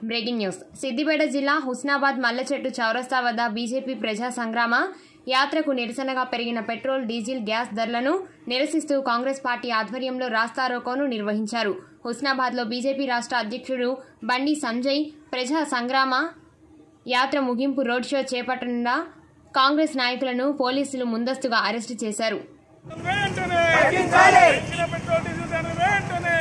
Breaking news Siddipet జిల్లా హుస్నాబాద్ మల్లచెట్టు చౌరస్తా వద్ద బీజేపీ ప్రజా సంగ్రామ యాత్రకు నిరసనగా పెరిగిన పెట్రోల్ డీజిల్ గ్యాస్ ధరలను నిరసిస్తూ కాంగ్రెస్ పార్టీ ఆధ్వర్యంలో రాస్తారోకోను నిర్వహించారు హుస్నాబాద్లో బీజేపీ రాష్ట్ర అధ్యక్షుడు బండి సంజయ్ ప్రజా సంగ్రామ యాత్ర ముగింపు రోడ్ షో చేపట్టనున్న కాంగ్రెస్ నాయకులను పోలీసులు ముందస్తుగా అరెస్టు చేశారు వెంటనే పెంచిన పెట్రోల్ డీజిల్ ధరలు వెంటనే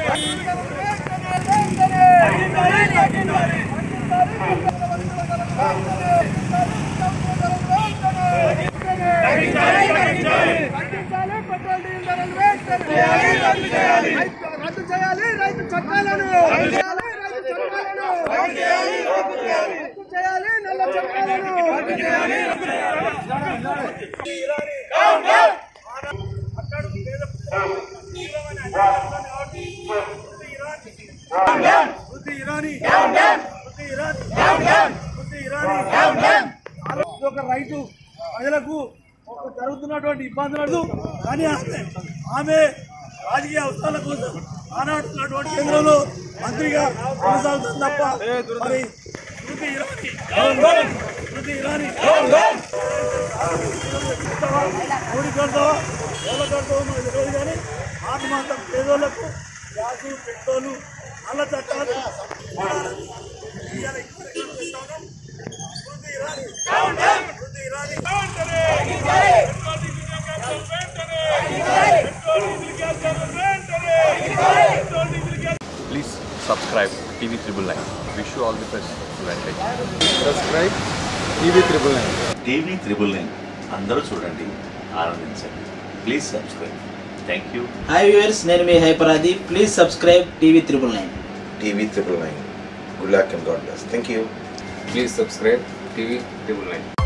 తగ్గించాలి పెట్రోల్ డీజిల్ ధరలు వెంటనే రద్దు చేయాలి రైతు చట్టాలను రద్దు చేయాలి రైతు చట్టాలను రద్దు చేయాలి నల్ల చట్టాలను అక్కడ పేద తీవ్రమైన అన్యాయం కాబట్టి వృద్ధి ఇరానీ వృద్ధి ఇరానీ వృద్ధి ఇరానీ ఇది ఒక రైతు ప్రజలకు ఒక జరుగుతున్నటువంటి ఇబ్బందులు కానీ ఆమె ఆమె రాజకీయ అవసరాల కోసం ఆనాడుతున్నటువంటి కేంద్రంలో మంత్రిగా కొనసాగుతుంది తప్ప మరి వృద్ధి ఇరానీ వృద్ధి ఇరానీ ఎవరికి కడతావా ఎవరు కడతావో మనకు తెలియదు కానీ ఆట మాత్రం పేదోళ్లకు గ్యాసు పెట్రోలు నల్ల చట్టాలు ఇవాళ ఇక్కడ ఇక్కడ చేస్తాను. వృద్ధి ఇరానీ. వృద్ధి ఇరానీ. పెట్రోల్ డీజిల్ గ్యాస్ ధరలు వెంటనే. పెట్రోల్ డీజిల్ గ్యాస్ ధరలు వెంటనే. Petrol diesel gas Please subscribe TV Triple Nine. Wish you all the best. Advantage. Subscribe TV triple nine TV triple nine అందరూ చూడండి ఆనందించండి please subscribe thank you hi viewers నేను మీ హైపరాది please subscribe TV triple nine TV triple nine. Good luck and God bless. Thank you. Please subscribe TV triple nine